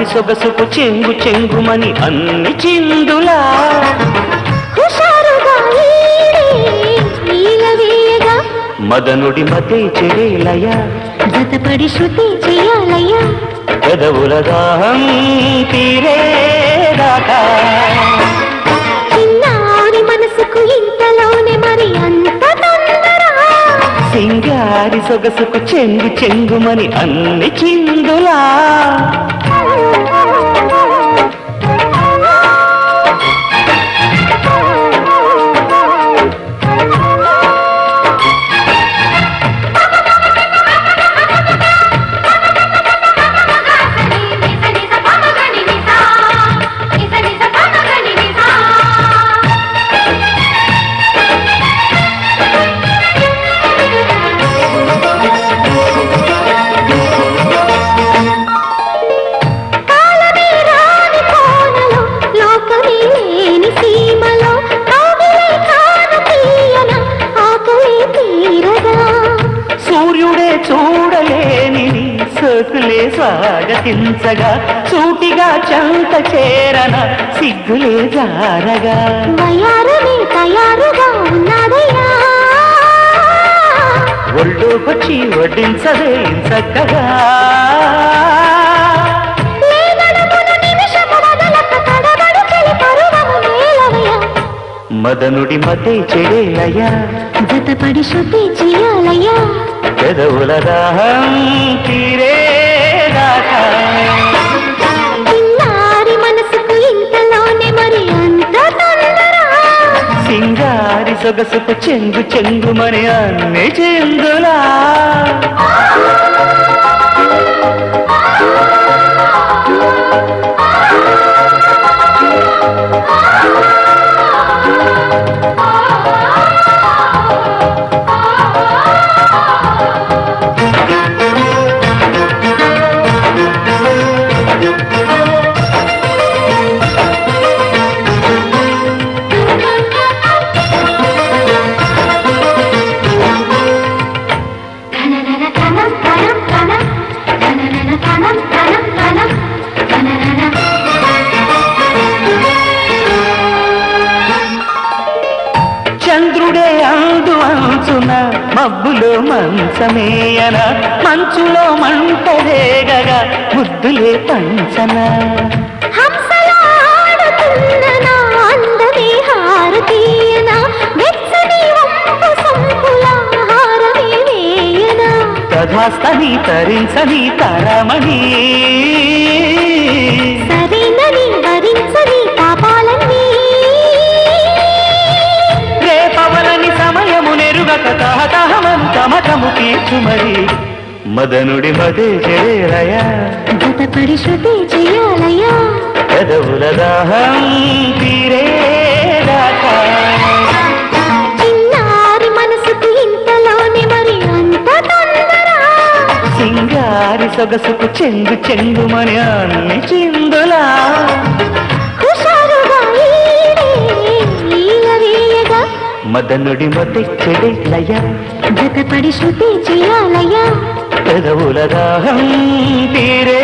సింగారి సొగసుకు చెంగు చెంగుమని అన్ని చిందులా హుషారుగా ఈడే నీలవేయగా మదనుడి మతే చెడేలయ జతపడి శృతి చేయాలయ్యా పెదవుల దాహం తీరేదాకా చిన్నారి మనసుకు ఇంతలోనే మరి అంత తొందర సింగారి సొగసుకు చెంగు చెంగుమని అన్ని చిందులా కాలమే రాని కోనలో లోకమే లేని సీమలో కావిలే కాను తీయన ఆకలే తీరగా సూర్యుడే చూడలేని సోకులే స్వాగతించగా సూటిగా చంత చేరన సిగ్గులే జారగా వయారమే తయారుగా ఉన్నాడయ్యా ఒళ్ళోకొచ్చి వడ్డించదే చక్కగా లేనడుమున నిమిషము వదలక తడబడు చెలి పరువము నేలవయ్యా మదనుడి మతే చెడేలయ్యా జతపడి శృతి చేయాలయ్యా పెదవుల దాహం తీరేదాకా చిన్నారి మనసుకు ఇంతలోనే మరి అంత తొందర సింగారి సొగసుకు చెంగు చెంగుమని అన్ని చెందులా చంద్రుడే అందు అంచున మబ్బులో మంచమేయన మంచులో మంట రేగగా ముద్దులే పంచన హంసలా ఆడుతున్న నా అందమే హారతీయన వెచ్చని వంపు సంపుల హారమే వేయన తధాస్తని తరించని తరమణి సరేనని వరించని పాపాలన్నీ రేపవలని సమయము నెరుగక తహతహమను తమకము తీర్చుమరి మదనుడి మదే చేరయ జతపడి శృతి చేయాలయ్యా పెదవుల దాహం తీరేదాకా చిన్నారి మనసుకు ఇంతలోనే మరి అంత తొందర సింగారి సొగసుకు చెంగు చెంగుమని అన్ని చిందులా హుషారుగా ఈడే ఈలవేయగా మదనుడి మతే చెడేలయ జతపడి శృతి చేయాలయ్యా పెదవుల దాహం తీరే